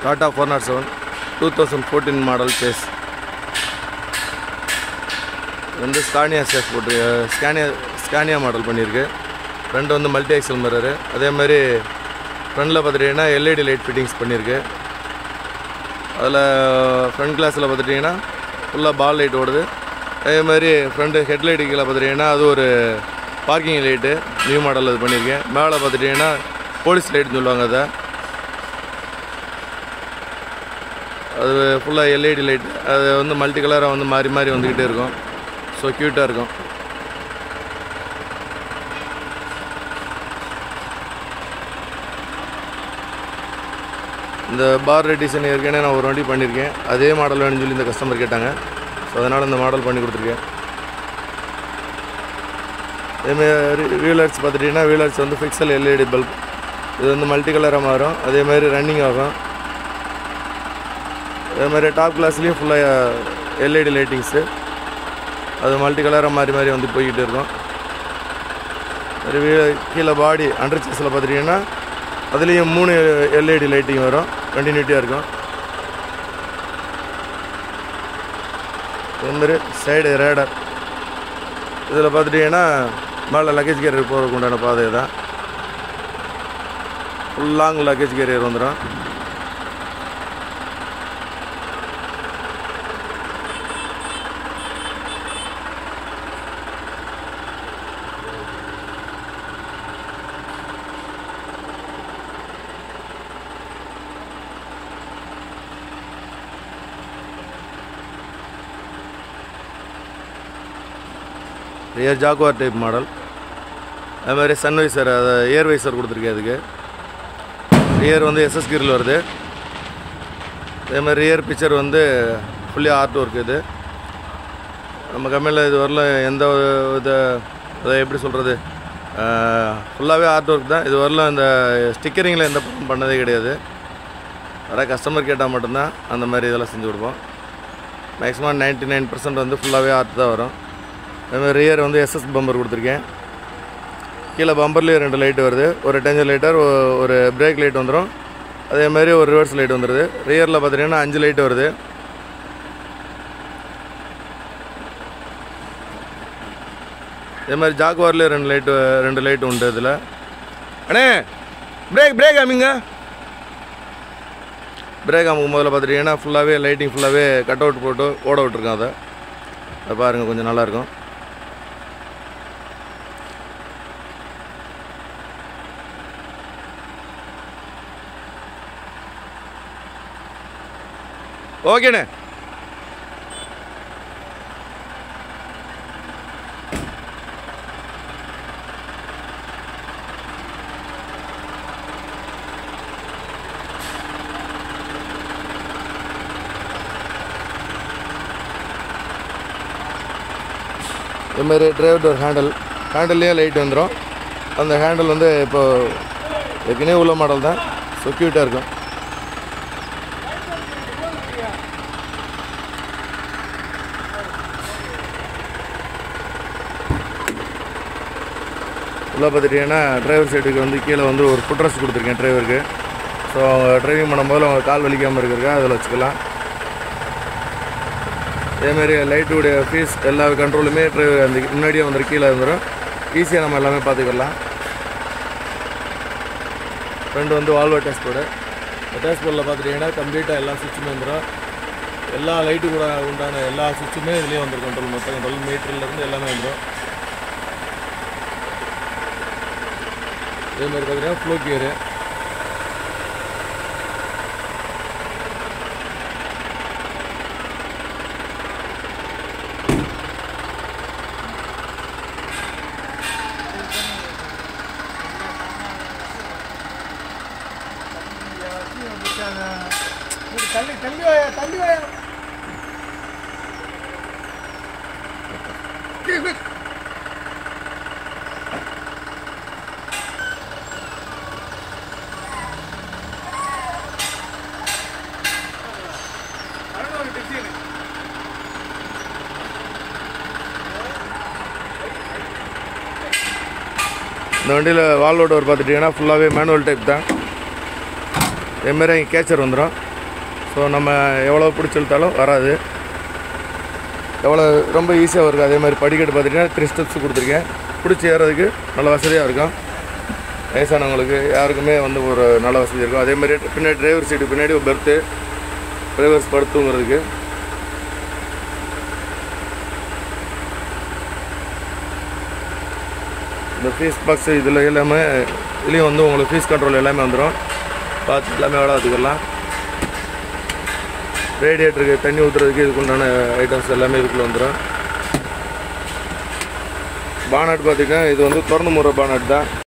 tata four nought seven two thousand fourteen model chassis வந்து Scania shape போட்டு Scania Scania model பண்ணியிருக்கு front வந்து multi axle mirror அதே மாதிரி ஃப்ரண்டில் பார்த்துட்டிங்கன்னா எல்இடி லைட் ஃபிட்டிங்ஸ் பண்ணியிருக்கு அதில் ஃப்ரண்ட் கிளாஸில் பார்த்துட்டிங்கன்னா ஃபுல்லாக பால் லைட் ஓடுது அதே மாதிரி ஃப்ரண்ட்டு ஹெட்லைட்டு கீழே பார்த்துட்டிங்கன்னா அது ஒரு பார்க்கிங் லைட்டு நியூ மாடல் அது பண்ணியிருக்கேன் மேலே பார்த்துட்டிங்கன்னா போலீஸ் லைட்னு சொல்லுவாங்க அதை அது ஃபுல்லாக எல்இடி லைட் அது வந்து மல்டி கலராக வந்து மாறி மாறி வந்துக்கிட்டே இருக்கும் ஸோ க்யூட்டாக இருக்கும் இந்த பார் டிசைன் ஏற்கனவே நான் ஒரு வண்டி பண்ணியிருக்கேன் அதே மாடல் வேணும்னு சொல்லி இந்த கஸ்டமர் கேட்டாங்க ஸோ அதனால் இந்த மாடல் பண்ணி கொடுத்துருக்கேன் அதேமாதிரி வீலர்ஸ் பார்த்துட்டிங்கன்னா வீலர்ஸ் வந்து ஃபிக்சல் எல்இடி பல்ப் இது வந்து மல்டி கலராக மாறும் அதே மாதிரி ரன்னிங் ஆகும் அதே மாதிரி டாப் கிளாஸ்லேயும் ஃபுல்லாக எல்இடி லைட்டிங்ஸு அது மல்டி கலராக மாறி மாறி வந்து போய்கிட்டு இருக்கும் ஒரு வீ- கீழே பாடி அண்டர் சேஸில் பார்த்துட்டிங்கன்னா அதுலேயும் மூணு எல்இடி லைட்டிங் வரும் கண்டினியூட்டியாக இருக்கும் அதேமாதிரி சைடு ரேடர் இதில் பார்த்துட்டிங்கன்னா மேலே லக்கேஜ் கேரியர் போகிறதுக்கு உண்டான பாதை தான் ஃபுல் லாங் லக்கேஜ் கேரியர் வந்துடும் ரியர் ஜாகுவார் டைப் மாடல் அது மாதிரி சன் வைசர் அதை ஏர் வைசர் கொடுத்துருக்கேன் அதுக்கு ரியர் வந்து எஸ்எஸ் கிரில் வருது அதே மாதிரி ரியர் பிக்சர் வந்து ஃபுல்லி ஆர்ட் ஒர்க் இது நம்ம கம்பெனியில் இது வரல எந்த இதை அதை எப்படி சொல்கிறது ஃபுல்லாகவே ஆர்ட் ஒர்க் தான் இது வரல இந்த ஸ்டிக்கரிங்கில் எந்த படம் பண்ணதே கிடையாது யாராவது கஸ்டமர் கேட்டால் மட்டும்தான் அந்த மாதிரி இதெல்லாம் செஞ்சு கொடுப்போம் மேக்ஸிமம் 99% நைன் பர்சன்ட் வந்து ஃபுல்லாகவே ஆர்ட் தான் வரும் அதேமாதிரி ரியர் வந்து எஸ்எஸ் பம்பர் கொடுத்துருக்கேன் கீழே பம்பர்லேயே ரெண்டு லைட் வருது ஒரு டெஞ்சர் லைட்டர் ஒரு பிரேக் லைட் வந்துடும் அதே மாதிரி ஒரு ரிவர்ஸ் லைட் வந்துடுது ரியரில் பார்த்தீங்கன்னா அஞ்சு லைட் வருது இதே மாதிரி ஜாக்குவார்லேயே ரெண்டு லைட்டு ரெண்டு லைட் உண்டு இதில் அண்ணே பிரேக் பிரேக் அமிங்க பிரேக் அமுக்கும் முதல்ல பார்த்துட்டிங்கன்னா ஃபுல்லாகவே லைட்டிங் ஃபுல்லாகவே கட் அவுட் போட்டு ஓட விட்ருக்கோம் அதை அதை பாருங்கள் கொஞ்சம் நல்லாயிருக்கும் ஓகேண்ணே இதுமாரி டிரைவர் டோர் ஹேண்டில் ஹேண்டில்லையே லைட் வந்துடும் அந்த ஹேண்டில் வந்து இப்போ ஏற்கனவே உள்ள மாடல் தான் செக்யூரிட்டாக இருக்கும் உள்ள பார்த்துட்டிங்கன்னா டிரைவர் சைடுக்கு வந்து கீழே வந்து ஒரு ஃபுட்ரஸ் கொடுத்துருக்கேன் டிரைவருக்கு ஸோ அவங்க டிரைவிங் பண்ணும்போது அவங்க கால் வலிக்காமல் இருக்கிறதுக்காக அதில் வச்சுக்கலாம் அதேமாரி லைட்டுடைய ஃபீஸ் எல்லா கண்ட்ரோலுமே டிரைவர் அந்த முன்னாடியே வந்துடும் கீழே வந்துடும் ஈஸியாக நம்ம எல்லாமே பார்த்துக்கலாம் ஃப்ரெண்டு வந்து வால்வோ டேஷ்போர்டு டேஷ்போர்டில் பார்த்துட்டிங்கன்னா கம்ப்ளீட்டாக எல்லா சுவிட்சுமே வந்துடும் எல்லா லைட்டு கூட உண்டான எல்லா சுவிட்சுமே இதுலேயே வந்துடும் கண்ட்ரோல் மொத்த கண்ட்ரோல் மீட்டர்லேருந்து எல்லாமே வந்துடும் அதே மாதிரி பார்த்தீங்கன்னா ஃப்ளோ கியரு தள்ளி தள்ளி வாயா தள்ளி வாயா இந்த வண்டியில் வால்வோ டோர் பார்த்துட்டிங்கன்னா ஃபுல்லாகவே மேனுவல் டைப் தான் இதேமாரி இங்கே கேச்சர் வந்துடும் ஸோ நம்ம எவ்வளோ பிடிச்சி இழுத்தாலும் வராது எவ்வளோ ரொம்ப ஈஸியாக இருக்குது அதே மாதிரி படிக்கட்டு பார்த்திங்கன்னா த்ரீ ஸ்டெப்ஸ் கொடுத்துருக்கேன் பிடிச்சி ஏறதுக்கு நல்ல வசதியாக இருக்கும் வயசானவங்களுக்கு யாருக்குமே வந்து ஒரு நல்ல வசதி இருக்கும் அதே மாதிரி பின்னாடி டிரைவர் சீட்டு பின்னாடி ஒரு பெர்த்து டிரைவர்ஸ் படுத்துங்கிறதுக்கு இந்த ஃபீஸ் பாக்ஸ் இதில் எல்லாமே இதுலேயும் வந்து உங்களுக்கு ஃபீஸ் கண்ட்ரோல் எல்லாமே வந்துடும் பார்த்து எல்லாமே எவ்வளோ வச்சுக்கலாம் ரேடியேட்டருக்கு தண்ணி ஊற்றுறதுக்கு இதுக்குண்டான ஐட்டம்ஸ் எல்லாமே இதுக்குள்ளே வந்துடும் பானட் பார்த்திங்கன்னா இது வந்து திறந்து முறை பானட் தான்